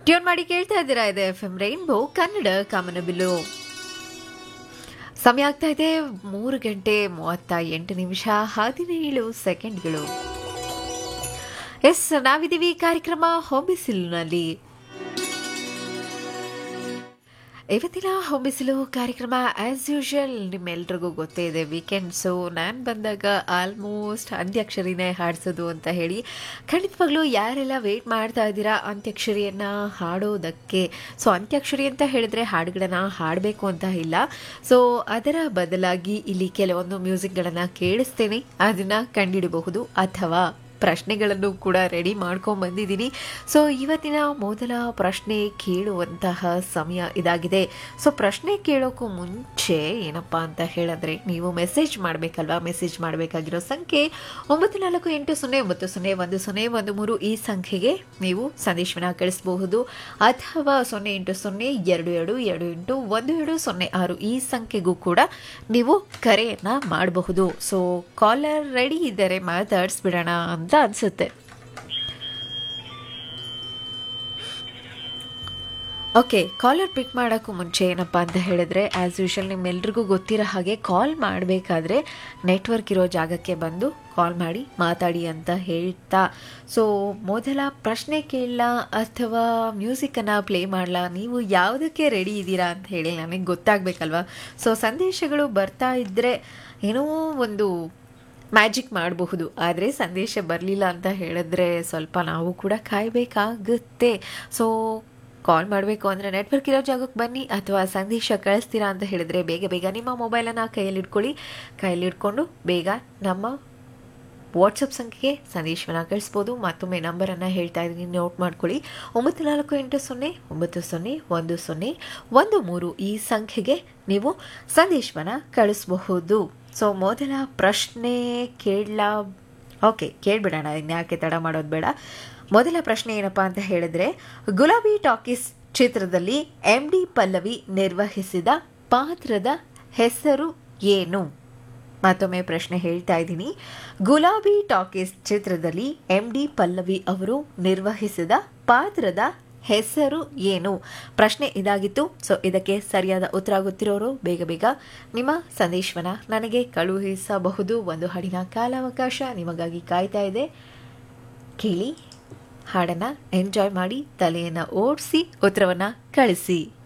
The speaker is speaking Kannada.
ಟ್ಯೂನ್ ಮಾಡಿ ಕೇಳ್ತಾ ಇದ್ದೀರಾ ಇದೆ ಎಫ್ ಎಂ ರೈನ್ಬೋ ಕನ್ನಡ ಕಾಮನಬಿಲ್ಲು ಸಮಯ ಆಗ್ತಾ ಇದೆ ಮೂರು ಗಂಟೆ ಮೂವತ್ತ ಎಂಟು ನಿಮಿಷ ಹದಿನೇಳು ಸೆಕೆಂಡ್ಗಳು ಎಸ್ ನಾವಿದ್ದೀವಿ ಕಾರ್ಯಕ್ರಮ ಹೊಂಬಿಸಿಲಿನಲ್ಲಿ ಇವತ್ತಿನ ಹೊಂಬಿಸಿಲು ಕಾರ್ಯಕ್ರಮ ಆಸ್ ಯೂಶುವಲ್ ನಿಮ್ಮೆಲ್ರಿಗೂ ಗೊತ್ತೇ ಇದೆ ವೀಕೆಂಡ್ ಸೊ ನಾನು ಬಂದಾಗ ಆಲ್ಮೋಸ್ಟ್ ಅಂತ್ಯಾಕ್ಷರಿನೇ ಹಾಡಿಸೋದು ಅಂತ ಹೇಳಿ ಖಂಡಿತವಾಗ್ಲೂ ಯಾರೆಲ್ಲ ವೇಟ್ ಮಾಡ್ತಾ ಇದ್ದೀರಾ ಅಂತ್ಯಾಕ್ಷರಿಯನ್ನು ಹಾಡೋದಕ್ಕೆ ಸೊ ಅಂತ್ಯಾಕ್ಷರಿ ಅಂತ ಹೇಳಿದ್ರೆ ಹಾಡುಗಳನ್ನ ಹಾಡಬೇಕು ಅಂತ ಇಲ್ಲ ಸೊ ಅದರ ಬದಲಾಗಿ ಇಲ್ಲಿ ಕೆಲವೊಂದು ಮ್ಯೂಸಿಕ್ಗಳನ್ನು ಕೇಳಿಸ್ತೇನೆ ಅದನ್ನು ಕಂಡಿಡಬಹುದು ಅಥವಾ ಪ್ರಶ್ನೆಗಳನ್ನು ಕೂಡ ರೆಡಿ ಮಾಡ್ಕೊಂಡು ಬಂದಿದ್ದೀನಿ ಸೊ ಇವತ್ತಿನ ಮೊದಲ ಪ್ರಶ್ನೆ ಕೇಳುವಂತಹ ಸಮಯ ಇದಾಗಿದೆ ಸೊ ಪ್ರಶ್ನೆ ಕೇಳೋಕ್ಕೂ ಮುಂಚೆ ಏನಪ್ಪ ಅಂತ ಹೇಳಿದ್ರೆ ನೀವು ಮೆಸೇಜ್ ಮಾಡಬೇಕಲ್ವಾ ಮೆಸೇಜ್ ಮಾಡಬೇಕಾಗಿರೋ ಸಂಖ್ಯೆ ಒಂಬತ್ತು ನಾಲ್ಕು ಎಂಟು ಸೊನ್ನೆ ಒಂಬತ್ತು ಸೊನ್ನೆ ಒಂದು ಸೊನ್ನೆ ಒಂದು ಮೂರು ಈ ಸಂಖ್ಯೆಗೆ ನೀವು ಸಂದೇಶವನ್ನು ಕಳಿಸಬಹುದು ಅಥವಾ ಸೊನ್ನೆ ಎಂಟು ಸೊನ್ನೆ ಎರಡು ಎರಡು ಎರಡು ಎಂಟು ಒಂದು ಎರಡು ಸೊನ್ನೆ ಆರು ಈ ಸಂಖ್ಯೆಗೂ ಕೂಡ ನೀವು ಕರೆಯನ್ನು ಮಾಡಬಹುದು ಸೊ ಕಾಲರ್ ರೆಡಿ ಇದ್ದರೆ ಮಾತಾಡಿಸ್ಬಿಡೋಣ ಅಂತ ಅನಿಸುತ್ತೆ ಓಕೆ ಕಾಲರ್ ಪಿಕ್ ಮಾಡೋಕ್ಕೂ ಮುಂಚೆ ಏನಪ್ಪ ಅಂತ ಹೇಳಿದ್ರೆ ಆ್ಯಸ್ ಯೂಶಲ್ ನಿಮ್ಮೆಲ್ರಿಗೂ ಗೊತ್ತಿರೋ ಹಾಗೆ ಕಾಲ್ ಮಾಡಬೇಕಾದ್ರೆ ನೆಟ್ವರ್ಕ್ ಇರೋ ಜಾಗಕ್ಕೆ ಬಂದು ಕಾಲ್ ಮಾಡಿ ಮಾತಾಡಿ ಅಂತ ಹೇಳ್ತಾ ಸೊ ಮೊದಲ ಪ್ರಶ್ನೆ ಕೇಳಲ ಅಥವಾ ಮ್ಯೂಸಿಕನ್ನು ಪ್ಲೇ ಮಾಡಲ ನೀವು ಯಾವುದಕ್ಕೆ ರೆಡಿ ಇದ್ದೀರಾ ಅಂತ ಹೇಳಿ ನನಗೆ ಗೊತ್ತಾಗಬೇಕಲ್ವಾ ಸೊ ಸಂದೇಶಗಳು ಬರ್ತಾ ಇದ್ದರೆ ಏನೋ ಒಂದು ಮ್ಯಾಜಿಕ್ ಮಾಡಬಹುದು ಆದರೆ ಸಂದೇಶ ಬರಲಿಲ್ಲ ಅಂತ ಹೇಳಿದ್ರೆ ಸ್ವಲ್ಪ ನಾವು ಕೂಡ ಕಾಯಬೇಕಾಗುತ್ತೆ ಸೊ ಕಾಲ್ ಮಾಡಬೇಕು ಅಂದರೆ ನೆಟ್ವರ್ಕ್ ಇರೋ ಜಾಗಕ್ಕೆ ಬನ್ನಿ ಅಥವಾ ಸಂದೇಶ ಕಳಿಸ್ತೀರಾ ಅಂತ ಹೇಳಿದರೆ ಬೇಗ ಬೇಗ ನಿಮ್ಮ ಮೊಬೈಲನ್ನು ಕೈಯಲ್ಲಿ ಇಟ್ಕೊಳ್ಳಿ ಕೈಯಲ್ಲಿ ಇಟ್ಕೊಂಡು ಬೇಗ ನಮ್ಮ ವಾಟ್ಸಪ್ ಸಂಖ್ಯೆಗೆ ಸಂದೇಶವನ್ನು ಕಳಿಸ್ಬೋದು ಮತ್ತೊಮ್ಮೆ ನಂಬರನ್ನು ಹೇಳ್ತಾ ಇದ್ದೀನಿ ನೋಟ್ ಮಾಡ್ಕೊಳ್ಳಿ ಒಂಬತ್ತು ನಾಲ್ಕು ಎಂಟು ಸೊನ್ನೆ ಒಂಬತ್ತು ಸೊನ್ನೆ ಒಂದು ಸೊನ್ನೆ ಒಂದು ಮೂರು ಈ ಸಂಖ್ಯೆಗೆ ನೀವು ಸಂದೇಶವನ್ನು ಕಳಿಸಬಹುದು ಸೊ ಮೊದಲ ಪ್ರಶ್ನೆ ಕೇಳಲ ಓಕೆ ಕೇಳಿಬಿಡೋಣ ಇನ್ಯಾಕೆ ತಡ ಮಾಡೋದು ಬೇಡ ಮೊದಲ ಪ್ರಶ್ನೆ ಏನಪ್ಪ ಅಂತ ಹೇಳಿದ್ರೆ ಗುಲಾಬಿ ಟಾಕೀಸ್ ಚಿತ್ರದಲ್ಲಿ ಎಂ ಡಿ ಪಲ್ಲವಿ ನಿರ್ವಹಿಸಿದ ಪಾತ್ರದ ಹೆಸರು ಏನು ಮತ್ತೊಮ್ಮೆ ಪ್ರಶ್ನೆ ಹೇಳ್ತಾ ಇದ್ದೀನಿ ಗುಲಾಬಿ ಟಾಕೀಸ್ ಚಿತ್ರದಲ್ಲಿ ಎಂ ಡಿ ಪಲ್ಲವಿ ಅವರು ನಿರ್ವಹಿಸಿದ ಪಾತ್ರದ ಹೆಸರು ಏನು ಪ್ರಶ್ನೆ ಇದಾಗಿತ್ತು ಸೊ ಇದಕ್ಕೆ ಸರಿಯಾದ ಉತ್ತರ ಗೊತ್ತಿರೋರು ಬೇಗ ಬೇಗ ನಿಮ್ಮ ಸಂದೇಶವನ್ನು ನನಗೆ ಕಳುಹಿಸಬಹುದು ಒಂದು ಹಾಡಿನ ಕಾಲಾವಕಾಶ ನಿಮಗಾಗಿ ಕಾಯ್ತಾ ಇದೆ ಕೇಳಿ ಹಾಡನ್ನು ಎಂಜಾಯ್ ಮಾಡಿ ತಲೆಯನ್ನು ಓಡಿಸಿ ಉತ್ತರವನ್ನು ಕಳಿಸಿ